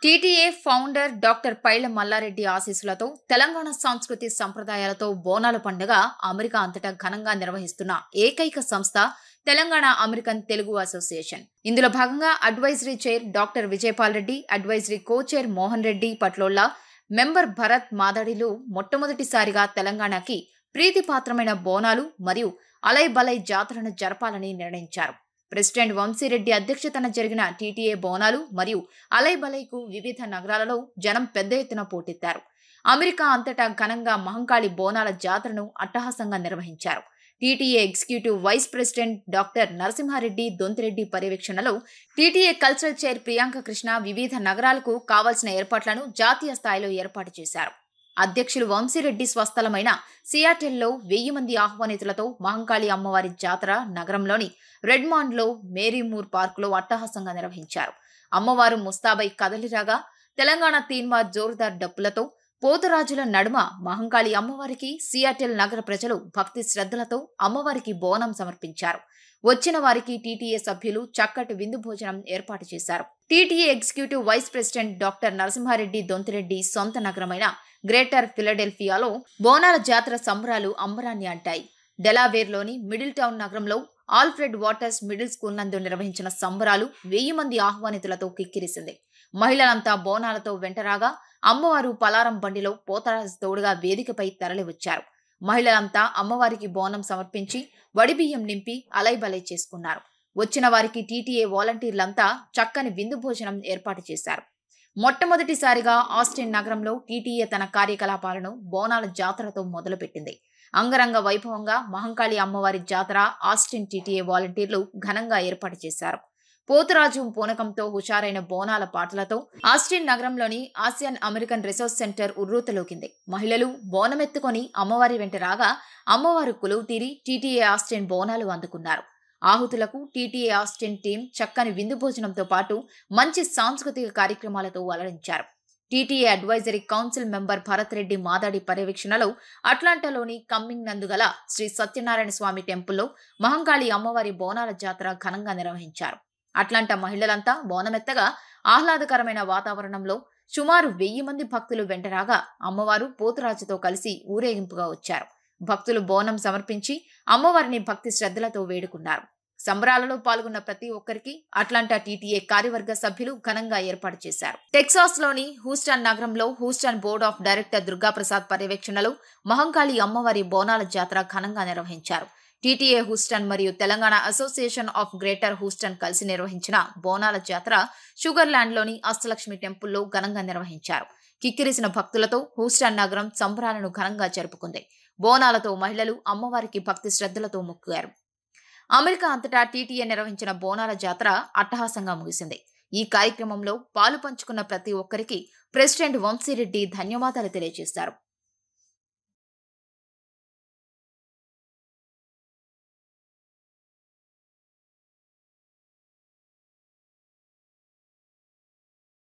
TTA founder doctor Paila Mallareddy ఆశీస్సులతో తెలంగాణ సంస్కృతి సంప్రదాయాలతో బోనాల పండుగ అమెరికా అంతటా ఘనంగా నిర్వహిస్తున్న ఏకైక సంస్థ తెలంగాణ అమెరికన్ తెలుగు అసోసియేషన్ ఇందులో భాగంగా advisory chair doctor Vijayapal Reddy advisory co chair Mohan Reddy Patlolla member Bharat మాదడిలు మొట్టమొదటిసారిగా తెలంగాణకి ప్రీతిపాత్రమైన బోనాలు మరియు అలై బలై జాతరను జరపాలని నిర్ణయించారు ప్రెసిడెంట్ వంశీరెడ్డి అధ్యక్షతన జరిగిన టీటీఏ బోనాలు మరియు అలై బలైకు వివిధ నగరాలలో జనం పెద్ద ఎత్తున పోటెత్తారు అమెరికా అంతటా ఘనంగా మహంకాళి బోనాల జాతరను అట్టహాసంగా నిర్వహించారు TTA executive vice president doctor Narasimhareddy Dontireddy పర్యవేక్షణలో TTA cultural chair Priyanka Krishna వివిధ నగరాలకు కావాల్సిన ఏర్పాట్లను జాతీయ స్థాయిలో ఏర్పాటు చేశారు అధ్యక్షులు వంశీరెడ్డి స్వస్థలమైన సియాటెల్లో వెయ్యి మంది ఆహ్వానితులతో మహంకాళి అమ్మవారి జాతర నగరంలోని రెడ్మాండ్లో మేరీమూర్ పార్కులో అట్టహాసంగా నిర్వహించారు అమ్మవారు ముస్తాబై కదలిరాగా తెలంగాణ తీన్మార్ జోరుదార్ డప్పులతో పోతరాజుల నడుమ మహంకాళి అమ్మవారికి సియాటెల్ నగర ప్రజలు భక్తి శ్రద్ధలతో అమ్మవారికి బోనం సమర్పించారు వచ్చిన వారికి టీటీఏ సభ్యులు చక్కటి విందు భోజనం ఏర్పాటు చేశారు TTA executive vice president doctor Narasimhareddy Dontireddy సొంత నగరమైన గ్రేటర్ ఫిలడెల్ఫియాలో బోనాల జాతర సంబరాలు అంబరాన్ని అంటాయి డెలావేర్లోని మిడిల్ టౌన్ నగరంలో ఆల్ఫ్రెడ్ వాటర్స్ మిడిల్ స్కూల్ నందు నిర్వహించిన సంబరాలు వెయ్యి మంది ఆహ్వానితులతో కిక్కిరిసింది మహిళలంతా బోనాలతో వెంటరాగా అమ్మవారు పలారం బండిలో పోతరాజు తోడుగా వేదికపై తరలివచ్చారు మహిళలంతా అమ్మవారికి బోనం సమర్పించి వడిబియ్యం నింపి అలైబలై చేసుకున్నారు వచ్చిన వారికి టీటీఏ వాలంటీర్లంతా చక్కని విందు భోజనం ఏర్పాటు చేశారు మొట్టమొదటిసారిగా ఆస్టిన్ నగరంలో టీటీఏ తన కార్యకలాపాలను బోనాల జాతరతో మొదలుపెట్టింది అంగరంగ వైభవంగా మహంకాళి అమ్మవారి జాతర ఆస్టిన్ టీటీఏ వాలంటీర్లు ఘనంగా ఏర్పాటు చేశారు పోతురాజు పూనకంతో హుషారైన బోనాల పాటలతో ఆస్టిన్ నగరంలోని ఆసియన్ అమెరికన్ రిసోర్స్ సెంటర్ ఉర్రూతలోకింది మహిళలు బోనమెత్తుకొని అమ్మవారి వెంట రాగా అమ్మవారు కొలువు తీరి టీటీఏ ఆస్టిన్ బోనాలు అందుకున్నారు ఆహుతులకు టీటీఏ ఆస్టిన్ టీం చక్కని విందు భోజనంతో పాటు మంచి సాంస్కృతిక కార్యక్రమాలతో అలరించారు TTA advisory council member Bharat Reddy Madadi పర్యవేక్షణలో అట్లాంటాలోని కమ్మింగ్ నందుగల శ్రీ సత్యనారాయణ స్వామి టెంపుల్లో మహంకాళి అమ్మవారి బోనాల జాతర ఘనంగా నిర్వహించారు అట్లాంటా మహిళలంతా బోనమెత్తగా ఆహ్లాదకరమైన వాతావరణంలో సుమారు వెయ్యి మంది భక్తులు వెంటరాగా అమ్మవారు పోతురాజుతో కలిసి ఊరేగింపుగా వచ్చారు భక్తులు బోనం సమర్పించి అమ్మవారిని భక్తి శ్రద్ధలతో వేడుకున్నారు సంబరాలలో పాల్గొన్న ప్రతి ఒక్కరికి అట్లాంటా టీటీఏ కార్యవర్గ సభ్యులు ఘనంగా ఏర్పాటు చేశారు టెక్సాస్ లోని హూస్టన్ నగరంలో Houston board of director Durgaprasad పర్యవేక్షణలో మహంకాళి అమ్మవారి బోనాల జాతర ఘనంగా నిర్వహించారు టీటీఏ హూస్టన్ మరియు Telangana association of greater Houston కలిసి నిర్వహించిన బోనాల జాతర షుగర్లాండ్లోని అష్టలక్ష్మి టెంపుల్లో ఘనంగా నిర్వహించారు కిక్కిరిసిన భక్తులతో హూస్టన్ నగరం సంబరాలను ఘనంగా జరుపుకుంది బోనాలతో మహిళలు అమ్మవారికి భక్తి శ్రద్ధలతో మొక్కారు అమెరికా అంతటా టీటీఏ నిర్వహించిన బోనాల జాతర అట్టహాసంగా ముగిసింది ఈ కార్యక్రమంలో పాలు పంచుకున్న ప్రతి ఒక్కరికి ప్రెసిడెంట్ వంశీరెడ్డి ధన్యవాదాలు తెలియజేశారు